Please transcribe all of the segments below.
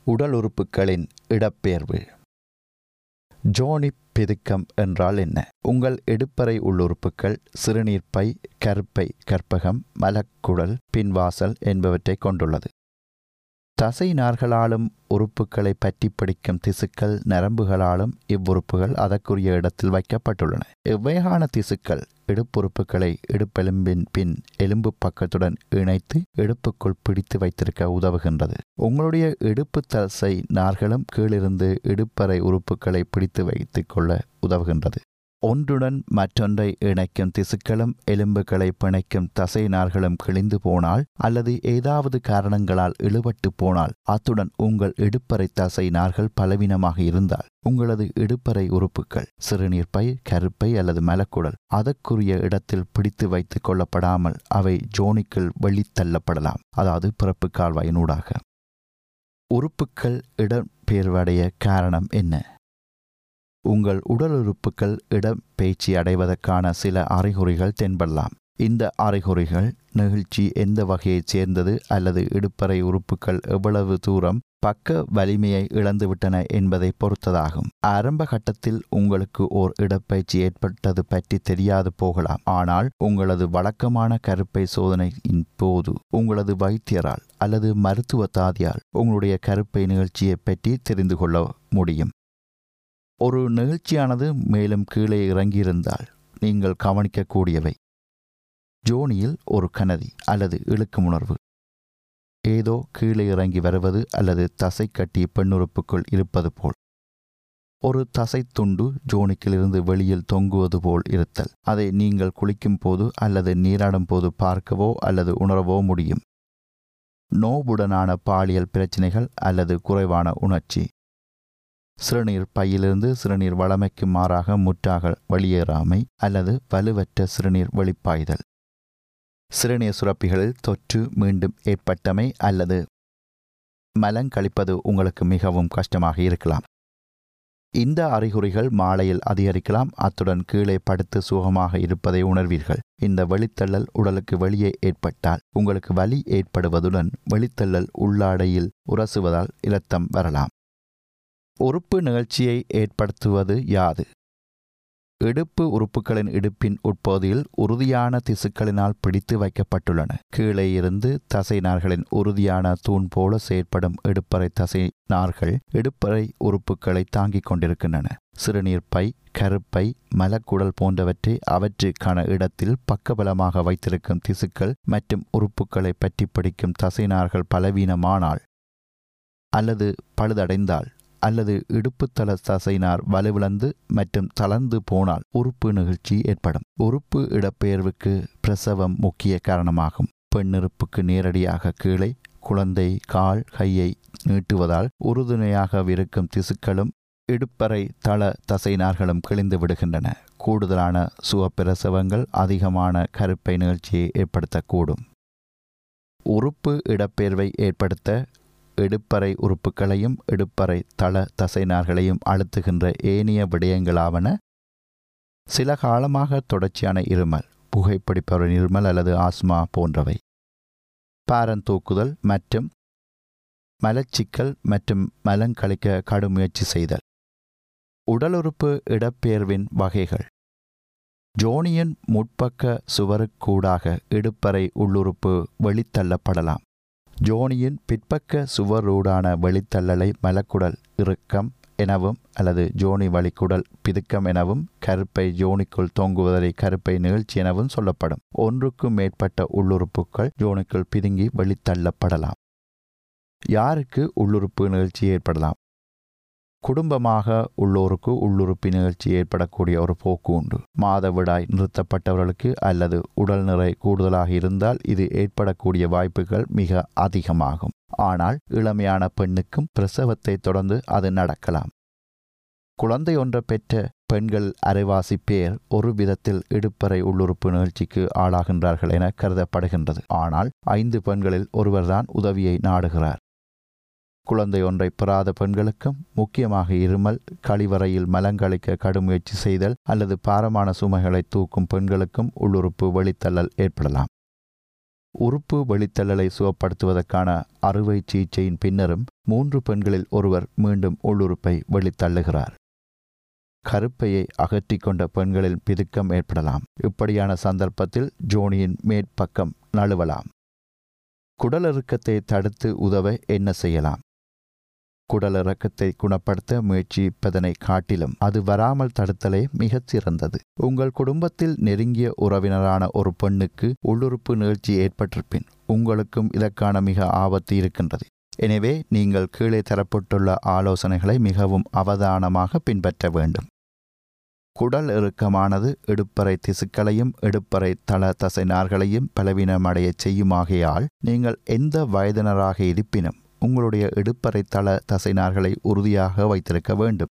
உடல் உறுப்புகளின் இடப்பெயர்வு ஜோனி பெதுக்கம் என்றால் என்ன உங்கள் இடுப்பறை உள்ளுறுப்புகள் சிறுநீர்ப்பை கருப்பை கற்பகம் மலக்குடல் பின்வாசல் என்பவற்றை கொண்டுள்ளது தசை நார்களாலும் உறுப்புகளை பற்றி பிடிக்கும் திசுக்கள் நரம்புகளாலும் இவ்வுறுப்புகள் அதற்குரிய இடத்தில் வைக்கப்பட்டுள்ளன இவ்வையான திசுக்கள் இடுப்புறுப்புகளை இடுப்பெலும்பின் பின் எலும்பு பக்கத்துடன் இணைத்து இடுப்புக்குள் பிடித்து வைத்திருக்க உதவுகின்றது உங்களுடைய இடுப்பு தசை நார்களும் கீழிருந்து இடுப்பறை உறுப்புகளை பிடித்து வைத்துக் கொள்ள உதவுகின்றது ஒன்றுடன் மற்றொன்றை இணைக்கும் திசுக்களும் எலும்புகளை பிணைக்கும் தசை நார்களும் கிழிந்து போனால் அல்லது ஏதாவது காரணங்களால் இழுபட்டு போனால் அத்துடன் உங்கள் இடுப்பறை தசை நார்கள் பலவீனமாக இருந்தால் உங்களது இடுப்பறை உறுப்புகள் சிறுநீர்ப்பை கருப்பை அல்லது மலக்குடல் அதற்குரிய இடத்தில் பிடித்து வைத்துக் கொள்ளப்படாமல் அவை ஜோனிக்குள் வெளித்தள்ளப்படலாம் அதாவது பிறப்பு கால்வாயினூடாக உறுப்புகள் இடம்பெயர்வடைய காரணம் என்ன உங்கள் உடல் உறுப்புகள் இடப்பெயர்ச்சி அடைவதற்கான சில அறிகுறிகள் தென்படலாம் இந்த அறிகுறிகள் நெகிழ்ச்சி எந்த வகையைச் சேர்ந்தது அல்லது இடுப்பறை உறுப்புகள் எவ்வளவு தூரம் பக்க வலிமையை இழந்துவிட்டன என்பதை பொறுத்ததாகும் ஆரம்ப கட்டத்தில் உங்களுக்கு ஓர் இடப்பயிற்சி ஏற்பட்டது பற்றி தெரியாது போகலாம் ஆனால் உங்களது வழக்கமான கருப்பை சோதனையின் போது உங்களது வைத்தியரால் அல்லது மருத்துவ தாதியால் உங்களுடைய கருப்பை நிகழ்ச்சியை பற்றி தெரிந்து கொள்ள முடியும் ஒரு நிகழ்ச்சியானது மேலும் கீழே இறங்கியிருந்தால் நீங்கள் கவனிக்கக்கூடியவை ஜோனியில் ஒரு கனதி அல்லது இழுக்குமுணர்வு ஏதோ கீழே இறங்கி வருவது அல்லது தசை கட்டி பெண்ணுறுப்புக்குள் இருப்பது போல் ஒரு தசை துண்டு ஜோனிக்கிலிருந்து வெளியில் தொங்குவது போல் இருத்தல் அதை நீங்கள் குளிக்கும் போது அல்லது நீராடும் போது பார்க்கவோ அல்லது உணரவோ முடியும் நோவுடனான பாலியல் பிரச்சினைகள் அல்லது குறைவான உணர்ச்சி சிறுநீர் பையிலிருந்து சிறுநீர் வளமைக்கு மாறாக முற்றாக வெளியேறாமை அல்லது வலுவற்ற சிறுநீர் வெளிப்பாய்தல் சிறுநீர் சுரப்பிகளில் தொற்று மீண்டும் ஏற்பட்டமை அல்லது மலங்கழிப்பது உங்களுக்கு மிகவும் கஷ்டமாக இருக்கலாம் இந்த அறிகுறிகள் மாலையில் அதிகரிக்கலாம் அத்துடன் கீழே படுத்து சுகமாக இருப்பதை உணர்வீர்கள் இந்த வெளித்தள்ளல் உடலுக்கு வெளியே ஏற்பட்டால் உங்களுக்கு வலி ஏற்படுவதுடன் வெளித்தள்ளல் உள்ளாடையில் உரசுவதால் இரத்தம் வரலாம் உறுப்பு நிகழ்ச்சியை ஏற்படுத்துவது யாது இடுப்பு உறுப்புகளின் இடுப்பின் உட்பகுதியில் உறுதியான திசுக்களினால் பிடித்து வைக்கப்பட்டுள்ளன கீழே இருந்து தசை நார்களின் உறுதியான தூண் போல செயற்படும் இடுப்பறை தசை நார்கள் இடுப்பறை உறுப்புகளை தாங்கிக் கொண்டிருக்கின்றன சிறுநீர்ப்பை கருப்பை மலக்குடல் போன்றவற்றை அவற்றுக்கான இடத்தில் பக்கபலமாக வைத்திருக்கும் திசுக்கள் மற்றும் உறுப்புகளை பற்றி பிடிக்கும் தசைநார்கள் பலவீனமானால் அல்லது பழுதடைந்தால் அல்லது இடுப்புத்தள தசைனார் வலுவிழந்து மற்றும் தளர்ந்து போனால் உறுப்பு நிகழ்ச்சி ஏற்படும் உறுப்பு இடப்பெயர்வுக்கு பிரசவம் முக்கிய காரணமாகும் பெண்ணிருப்புக்கு நேரடியாக கீழே குழந்தை கால் கையை நீட்டுவதால் உறுதுணையாக இருக்கும் திசுக்களும் இடுப்பறை தள தசைநார்களும் கிழிந்து விடுகின்றன கூடுதலான சுகப்பிரசவங்கள் அதிகமான கருப்பை நிகழ்ச்சியை ஏற்படுத்தக்கூடும் உறுப்பு இடப்பெயர்வை ஏற்படுத்த இடுப்பறை உறுப்புகளையும் இடுப்பறை தள தசைநார்களையும் அழுத்துகின்ற ஏனைய விடயங்களாவன சில காலமாக தொடர்ச்சியான இருமல் புகைப்பிடிப்பவரின் இருமல் அல்லது ஆஸ்மா போன்றவை பாரந்தூக்குதல் மற்றும் மலச்சிக்கல் மற்றும் மலங்கழிக்க கடும் முயற்சி செய்தல் உடலுறுப்பு இடப்பெயர்வின் வகைகள் ஜோனியின் முற்பக்க சுவருக்கூடாக இடுப்பறை உள்ளுறுப்பு வெளித்தள்ளப்படலாம் ஜோனியின் பிற்பக்க சுவரூடான வெளித்தள்ளலை மலக்குடல் இறுக்கம் எனவும் அல்லது ஜோனி வழிக்குடல் பிதுக்கம் எனவும் கருப்பை ஜோனிக்குள் தொங்குவதை கருப்பை நிகழ்ச்சி எனவும் சொல்லப்படும் ஒன்றுக்கும் மேற்பட்ட உள்ளுறுப்புகள் ஜோனிக்குள் பிதுங்கி வெளித்தள்ளப்படலாம் யாருக்கு உள்ளுறுப்பு நிகழ்ச்சி ஏற்படலாம் குடும்பமாக உள்ளோருக்கு உள்ளுறுப்பு நிகழ்ச்சி ஏற்படக்கூடிய ஒரு போக்கு உண்டு மாதவிடாய் நிறுத்தப்பட்டவர்களுக்கு அல்லது உடல் நிறை கூடுதலாக இருந்தால் இது ஏற்படக்கூடிய வாய்ப்புகள் மிக அதிகமாகும் ஆனால் இளமையான பெண்ணுக்கும் பிரசவத்தை தொடர்ந்து அது நடக்கலாம் குழந்தை ஒன்றை பெற்ற பெண்கள் அரைவாசி பேர் ஒரு விதத்தில் இடுப்பறை உள்ளுறுப்பு நிகழ்ச்சிக்கு ஆளாகின்றார்கள் என கருதப்படுகின்றது ஆனால் ஐந்து பெண்களில் ஒருவர்தான் உதவியை நாடுகிறார் குழந்தை ஒன்றை பெறாத பெண்களுக்கும் முக்கியமாக இருமல் கழிவறையில் மலங்கழிக்க கடும் முயற்சி செய்தல் அல்லது பாரமான சுமைகளை தூக்கும் பெண்களுக்கும் உள்ளுறுப்பு வெளித்தள்ளல் ஏற்படலாம் உறுப்பு வெளித்தள்ளலை சுகப்படுத்துவதற்கான அறுவை சிகிச்சையின் பின்னரும் மூன்று பெண்களில் ஒருவர் மீண்டும் உள்ளுறுப்பை வெளித்தள்ளுகிறார் கருப்பையை அகற்றிக் கொண்ட பெண்களில் பிதுக்கம் ஏற்படலாம் இப்படியான சந்தர்ப்பத்தில் ஜோனியின் மேற்பக்கம் நழுவலாம் குடலிறக்கத்தை தடுத்து உதவ என்ன செய்யலாம் குடலிறக்கத்தை குணப்படுத்த முயற்சிப்பதனை காட்டிலும் அது வராமல் தடுத்தலே மிகச் சிறந்தது உங்கள் குடும்பத்தில் நெருங்கிய உறவினரான ஒரு பெண்ணுக்கு உள்ளுறுப்பு நிகழ்ச்சி ஏற்பட்டிருப்பின் உங்களுக்கும் இதற்கான மிக ஆபத்து இருக்கின்றது எனவே நீங்கள் கீழே தரப்பட்டுள்ள ஆலோசனைகளை மிகவும் அவதானமாக பின்பற்ற வேண்டும் குடல் இறுக்கமானது இடுப்பறை திசுக்களையும் இடுப்பறை தள தசைநார்களையும் பலவீனமடையச் செய்யுமாகையால் நீங்கள் எந்த வயதினராக இருப்பினும் உங்களுடைய இடுப்பறை தள தசைநார்களை உறுதியாக வைத்திருக்க வேண்டும்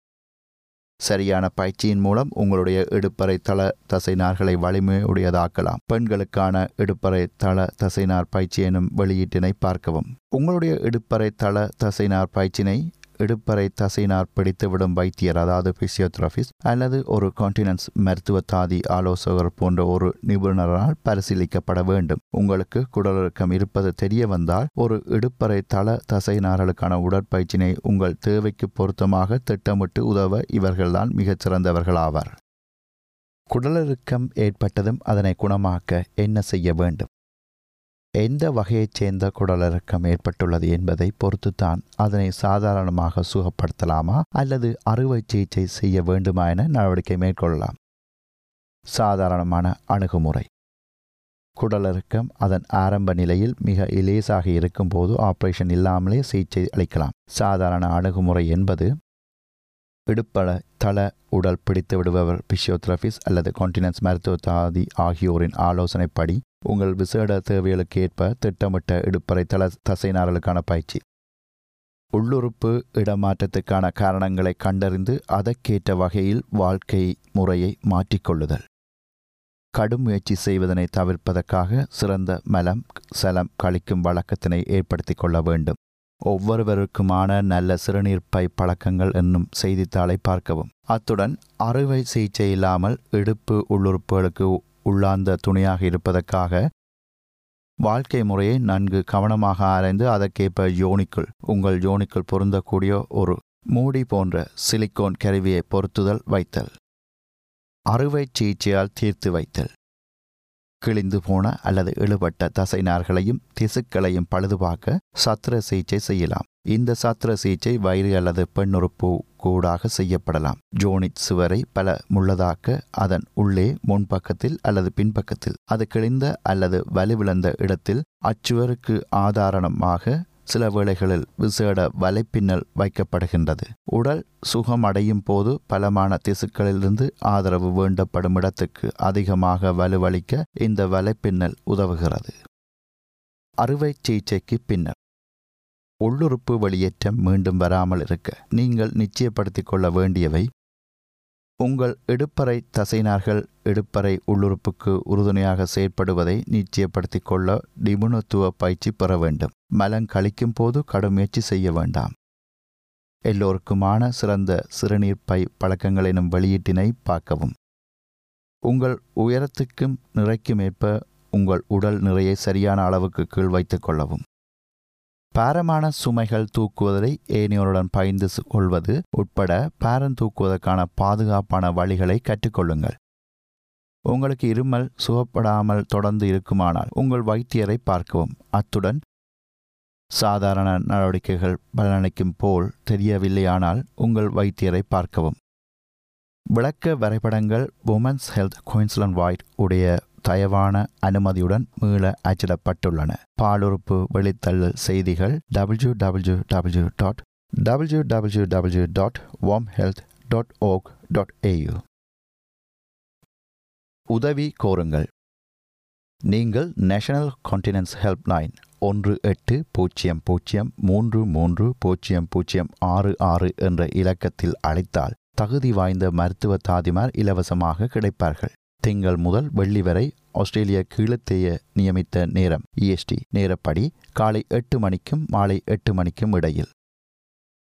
சரியான பயிற்சியின் மூலம் உங்களுடைய இடுப்பறை தள தசைநார்களை வலிமையுடையதாக்கலாம் பெண்களுக்கான இடுப்பறை தள தசைநார் பயிற்சி எனும் வெளியீட்டினை பார்க்கவும் உங்களுடைய இடுப்பறை தள தசைநார் பயிற்சினை இடுப்பறை தசைநார் பிடித்துவிடும் வைத்தியர் அதாவது பிசியோதெரபிஸ்ட் அல்லது ஒரு கான்டினன்ஸ் மருத்துவ தாதி ஆலோசகர் போன்ற ஒரு நிபுணரால் பரிசீலிக்கப்பட வேண்டும் உங்களுக்கு குடலிறக்கம் இருப்பது தெரிய வந்தால் ஒரு இடுப்பறை தள தசைநார்களுக்கான உடற்பயிற்சினை உங்கள் தேவைக்கு பொருத்தமாக திட்டமிட்டு உதவ இவர்கள்தான் மிகச் சிறந்தவர்களாவார் குடலிறக்கம் ஏற்பட்டதும் அதனை குணமாக்க என்ன செய்ய வேண்டும் எந்த வகையைச் சேர்ந்த குடலிறக்கம் ஏற்பட்டுள்ளது என்பதை பொறுத்துத்தான் அதனை சாதாரணமாக சுகப்படுத்தலாமா அல்லது அறுவை சிகிச்சை செய்ய வேண்டுமா என நடவடிக்கை மேற்கொள்ளலாம் சாதாரணமான அணுகுமுறை குடலிறக்கம் அதன் ஆரம்ப நிலையில் மிக இலேசாக இருக்கும்போது ஆபரேஷன் இல்லாமலே சிகிச்சை அளிக்கலாம் சாதாரண அணுகுமுறை என்பது இடுப்பள தள உடல் பிடித்து விடுபவர் பிசியோதெரபிஸ்ட் அல்லது கான்டினன்ஸ் மருத்துவ தாதி ஆகியோரின் ஆலோசனைப்படி உங்கள் விசேட தேவைகளுக்கு ஏற்ப திட்டமிட்ட இடுப்பறை தள தசைநார்களுக்கான பயிற்சி உள்ளுறுப்பு இடமாற்றத்துக்கான காரணங்களை கண்டறிந்து அதற்கேற்ற வகையில் வாழ்க்கை முறையை மாற்றிக்கொள்ளுதல் கடும் முயற்சி செய்வதனை தவிர்ப்பதற்காக சிறந்த மலம் சலம் கழிக்கும் வழக்கத்தினை ஏற்படுத்தி கொள்ள வேண்டும் ஒவ்வொருவருக்குமான நல்ல சிறுநீர் பை பழக்கங்கள் என்னும் செய்தித்தாளை பார்க்கவும் அத்துடன் அறுவை சிகிச்சை இல்லாமல் இடுப்பு உள்ளுறுப்புகளுக்கு உள்ளார்ந்த துணையாக இருப்பதற்காக வாழ்க்கை முறையை நன்கு கவனமாக ஆராய்ந்து அதற்கேற்ப யோனிக்குள் உங்கள் யோனிக்குள் பொருந்தக்கூடிய ஒரு மூடி போன்ற சிலிக்கோன் கருவியை பொருத்துதல் வைத்தல் அறுவை சிகிச்சையால் தீர்த்து வைத்தல் கிழிந்து போன அல்லது இழுபட்ட தசைநார்களையும் திசுக்களையும் பழுதுபார்க்க சத்திர சிகிச்சை செய்யலாம் இந்த சத்திர சிகிச்சை வயிறு அல்லது பெண்ணுறுப்பு கூடாக செய்யப்படலாம் ஜோனிட் சுவரை பல முள்ளதாக்க அதன் உள்ளே முன்பக்கத்தில் அல்லது பின்பக்கத்தில் அது கிழிந்த அல்லது வலுவிழந்த இடத்தில் அச்சுவருக்கு ஆதாரணமாக சில வேளைகளில் விசேட வலைப்பின்னல் வைக்கப்படுகின்றது உடல் சுகமடையும் போது பலமான திசுக்களிலிருந்து ஆதரவு வேண்டப்படும் இடத்துக்கு அதிகமாக வலுவளிக்க இந்த வலைப்பின்னல் உதவுகிறது அறுவை சிகிச்சைக்கு பின்னர் உள்ளுறுப்பு வெளியேற்றம் மீண்டும் வராமல் இருக்க நீங்கள் நிச்சயப்படுத்திக் கொள்ள வேண்டியவை உங்கள் இடுப்பறை தசைநார்கள் இடுப்பறை உள்ளுறுப்புக்கு உறுதுணையாக செயற்படுவதை நிச்சயப்படுத்திக் கொள்ள நிபுணத்துவ பயிற்சி பெற வேண்டும் மலம் கழிக்கும் போது கடும் முயற்சி செய்ய வேண்டாம் எல்லோருக்குமான சிறந்த சிறுநீர் பை பழக்கங்கள் எனும் வெளியீட்டினை பார்க்கவும் உங்கள் உயரத்துக்கும் நிறைக்கும் ஏற்ப உங்கள் உடல் நிறையை சரியான அளவுக்கு கீழ் வைத்துக் கொள்ளவும் பாரமான சுமைகள் தூக்குவதை ஏனையோருடன் பகிர்ந்து கொள்வது உட்பட பாரம் தூக்குவதற்கான பாதுகாப்பான வழிகளை கற்றுக்கொள்ளுங்கள் உங்களுக்கு இருமல் சுகப்படாமல் தொடர்ந்து இருக்குமானால் உங்கள் வைத்தியரை பார்க்கவும் அத்துடன் சாதாரண நடவடிக்கைகள் பலனளிக்கும் போல் தெரியவில்லையானால் உங்கள் வைத்தியரை பார்க்கவும் விளக்க வரைபடங்கள் உமன்ஸ் ஹெல்த் குயின்ஸ்லாண்ட் வாய்ட் உடைய தயவான அனுமதியுடன் மீள அச்சிடப்பட்டுள்ளன பாலுறுப்பு வெளித்தள்ளல் செய்திகள் W W W dot W W W dot wom health dot org dot AU உதவி கோருங்கள் நீங்கள் நேஷனல் கான்டினன்ஸ் ஹெல்ப்லைன் ஒன்று எட்டு பூஜ்ஜியம் பூஜ்ஜியம் மூன்று மூன்று பூஜ்ஜியம் பூஜ்ஜியம் ஆறு ஆறு என்ற இலக்கத்தில் அழைத்தால் தகுதி வாய்ந்த மருத்துவ தாதிமார் இலவசமாக கிடைப்பார்கள் திங்கள் முதல் வெள்ளி வரை ஆஸ்திரேலிய கீழத்தேய நியமித்த நேரம் இஎஸ்டி நேரப்படி காலை எட்டு மணிக்கும் மாலை எட்டு மணிக்கும் இடையில்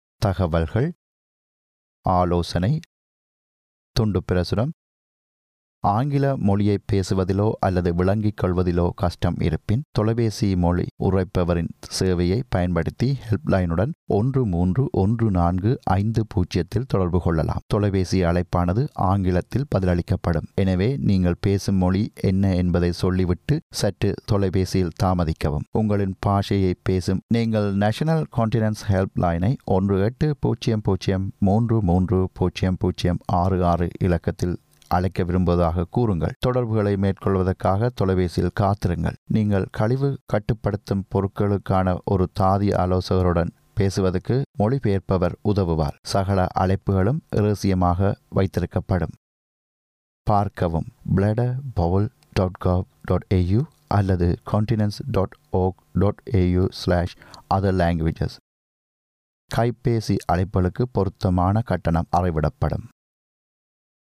தகவல்கள் ஆலோசனை துண்டு பிரசுரம் ஆங்கில மொழியை பேசுவதிலோ அல்லது விளங்கிக் கொள்வதிலோ கஷ்டம் இருப்பின் தொலைபேசி மொழி உரைப்பவரின் சேவையை பயன்படுத்தி ஹெல்ப்லைனுடன் ஒன்று மூன்று ஒன்று நான்கு ஐந்து பூஜ்ஜியத்தில் தொடர்பு கொள்ளலாம் தொலைபேசி அழைப்பானது ஆங்கிலத்தில் பதிலளிக்கப்படும் எனவே நீங்கள் பேசும் மொழி என்ன என்பதை சொல்லிவிட்டு சற்று தொலைபேசியில் தாமதிக்கவும் உங்களின் பாஷையை பேசும் நீங்கள் நேஷனல் கான்டினன்ஸ் ஹெல்ப்லைனை ஒன்று எட்டு பூஜ்ஜியம் பூஜ்ஜியம் மூன்று மூன்று பூஜ்ஜியம் பூஜ்ஜியம் ஆறு ஆறு இலக்கத்தில் அழைக்க விரும்புவதாக கூறுங்கள் தொடர்புகளை மேற்கொள்வதற்காக தொலைபேசியில் காத்திருங்கள் நீங்கள் கழிவு கட்டுப்படுத்தும் பொருட்களுக்கான ஒரு தாதி ஆலோசகருடன் பேசுவதற்கு மொழிபெயர்ப்பவர் உதவுவார் சகல அழைப்புகளும் இரகசியமாக வைத்திருக்கப்படும் பார்க்கவும் bladder bowel dot gov dot AU அல்லது continence dot org dot AU slash other languages கைபேசி அழைப்புகளுக்கு பொருத்தமான கட்டணம் அறைவிடப்படும்